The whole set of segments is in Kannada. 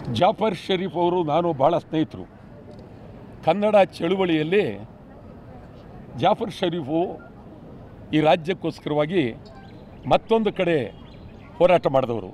ಜಾಫರ್ ಶರೀಫ್ ಅವರು ನಾನು ಭಾಳ ಸ್ನೇಹಿತರು ಕನ್ನಡ ಚಳುವಳಿಯಲ್ಲಿ ಜಾಫರ್ ಶರೀಫು ಈ ರಾಜ್ಯಕ್ಕೋಸ್ಕರವಾಗಿ ಮತ್ತೊಂದು ಕಡೆ ಹೋರಾಟ ಮಾಡಿದವರು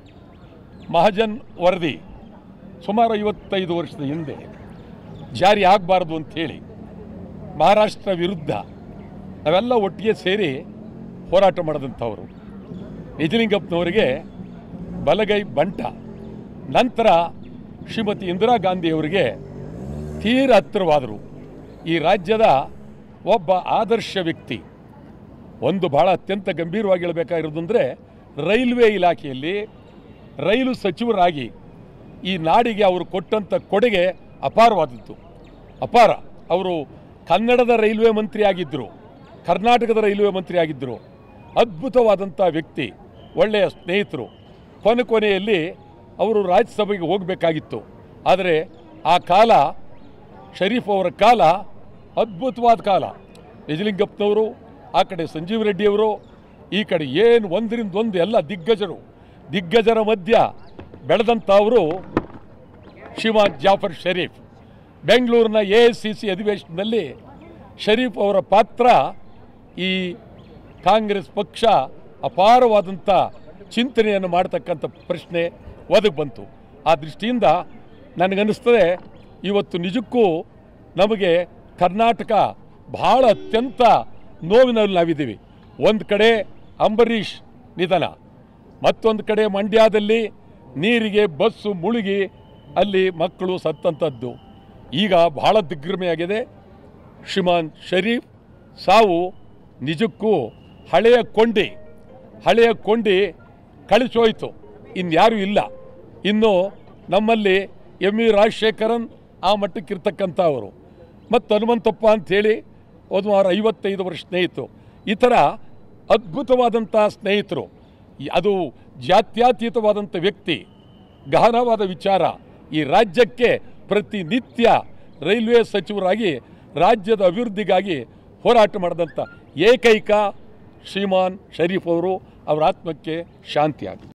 ಮಹಾಜನ್ ವರದಿ ಸುಮಾರು ಐವತ್ತೈದು ವರ್ಷದ ಹಿಂದೆ ಜಾರಿ ಆಗಬಾರ್ದು ಅಂಥೇಳಿ ಮಹಾರಾಷ್ಟ್ರ ವಿರುದ್ಧ ನಾವೆಲ್ಲ ಒಟ್ಟಿಗೆ ಸೇರಿ ಹೋರಾಟ ಮಾಡಿದಂಥವರು ನಿಜಲಿಂಗಪ್ಪನವರಿಗೆ ಬಲಗೈ ಬಂಟ ನಂತರ ಶ್ರೀಮತಿ ಇಂದಿರಾ ಗಾಂಧಿಯವರಿಗೆ ತೀರ ಹತ್ತಿರವಾದರು ಈ ರಾಜ್ಯದ ಒಬ್ಬ ಆದರ್ಶ ವ್ಯಕ್ತಿ ಒಂದು ಭಾಳ ಅತ್ಯಂತ ಗಂಭೀರವಾಗಿ ಹೇಳಬೇಕಾಗಿರೋದು ಅಂದರೆ ರೈಲ್ವೆ ಇಲಾಖೆಯಲ್ಲಿ ರೈಲು ಸಚಿವರಾಗಿ ಈ ನಾಡಿಗೆ ಅವರು ಕೊಟ್ಟಂಥ ಕೊಡುಗೆ ಅಪಾರವಾದದ್ದು ಅಪಾರ ಅವರು ಕನ್ನಡದ ರೈಲ್ವೆ ಮಂತ್ರಿ ಆಗಿದ್ದರು ಕರ್ನಾಟಕದ ರೈಲ್ವೆ ಮಂತ್ರಿ ಆಗಿದ್ದರು ಅದ್ಭುತವಾದಂಥ ವ್ಯಕ್ತಿ ಒಳ್ಳೆಯ ಸ್ನೇಹಿತರು ಕೊನೆ ಕೊನೆಯಲ್ಲಿ ಅವರು ರಾಜ್ಯಸಭೆಗೆ ಹೋಗಬೇಕಾಗಿತ್ತು ಆದರೆ ಆ ಕಾಲ ಶರೀಫ್ ಅವರ ಕಾಲ ಅದ್ಭುತವಾದ ಕಾಲ ನಿಜಲಿಂಗಪ್ಪನವರು ಆ ಕಡೆ ಸಂಜೀವ್ ರೆಡ್ಡಿಯವರು ಈ ಕಡೆ ಏನು ಒಂದರಿಂದ ಒಂದು ಎಲ್ಲ ದಿಗ್ಗಜರು ದಿಗ್ಗಜರ ಮಧ್ಯ ಬೆಳೆದಂಥವರು ಶ್ರೀಮಾನ್ ಜಾಫರ್ ಶರೀಫ್ ಬೆಂಗಳೂರಿನ ಎ ಎಸ್ ಸಿ ಸಿ ಅಧಿವೇಶನದಲ್ಲಿ ಶರೀಫ್ ಅವರ ಪಾತ್ರ ಈ ಕಾಂಗ್ರೆಸ್ ಪಕ್ಷ ಅಪಾರವಾದಂಥ ಚಿಂತನೆಯನ್ನು ಮಾಡ್ತಕ್ಕಂಥ ಪ್ರಶ್ನೆ ಒದಗಿ ಬಂತು ಆ ದೃಷ್ಟಿಯಿಂದ ನನಗನ್ನಿಸ್ತದೆ ಇವತ್ತು ನಿಜಕ್ಕೂ ನಮಗೆ ಕರ್ನಾಟಕ ಬಹಳ ಅತ್ಯಂತ ನೋವಿನಲ್ಲಿ ನಾವಿದ್ದೀವಿ ಒಂದು ಕಡೆ ಅಂಬರೀಷ್ ನಿಧನ ಮತ್ತೊಂದು ಕಡೆ ಮಂಡ್ಯದಲ್ಲಿ ನೀರಿಗೆ ಬಸ್ಸು ಮುಳುಗಿ ಅಲ್ಲಿ ಮಕ್ಕಳು ಸತ್ತಂಥದ್ದು ಈಗ ಬಹಳ ದಿಗ್ಭ್ರಮೆಯಾಗಿದೆ ಶ್ರೀಮಾನ್ ಶರೀಫ್ ಸಾವು ನಿಜಕ್ಕೂ ಹಳೆಯ ಕೊಂಡಿ ಹಳೆಯ ಕೊಂಡಿ ಕಳಿಸೋಯ್ತು ಇನ್ಯಾರೂ ಇಲ್ಲ ಇನ್ನು ನಮ್ಮಲ್ಲಿ ಎಮ್ ಇ ರಾಜಶೇಖರನ್ ಆ ಮಟ್ಟಕ್ಕಿರ್ತಕ್ಕಂಥ ಅವರು ಮತ್ತು ಹನುಮಂತಪ್ಪ ಅಂಥೇಳಿ ಒಂದು ವಾರ ಐವತ್ತೈದು ವರ್ಷ ಸ್ನೇಹಿತರು ಈ ಥರ ಅದ್ಭುತವಾದಂಥ ಸ್ನೇಹಿತರು ಈ- ಅದು ಜಾತ್ಯತೀತವಾದಂಥ ವ್ಯಕ್ತಿ ಗಹನವಾದ ವಿಚಾರ ಈ ರಾಜ್ಯಕ್ಕೆ ಪ್ರತಿನಿತ್ಯ ರೈಲ್ವೆ ಸಚಿವರಾಗಿ ರಾಜ್ಯದ ಅಭಿವೃದ್ಧಿಗಾಗಿ ಹೋರಾಟ ಮಾಡಿದಂಥ ಏಕೈಕ ಶ್ರೀಮಾನ್ ಶರೀಫ್ ಅವರು ಅವರ ಆತ್ಮಕ್ಕೆ ಶಾಂತಿ ಆಗಲಿ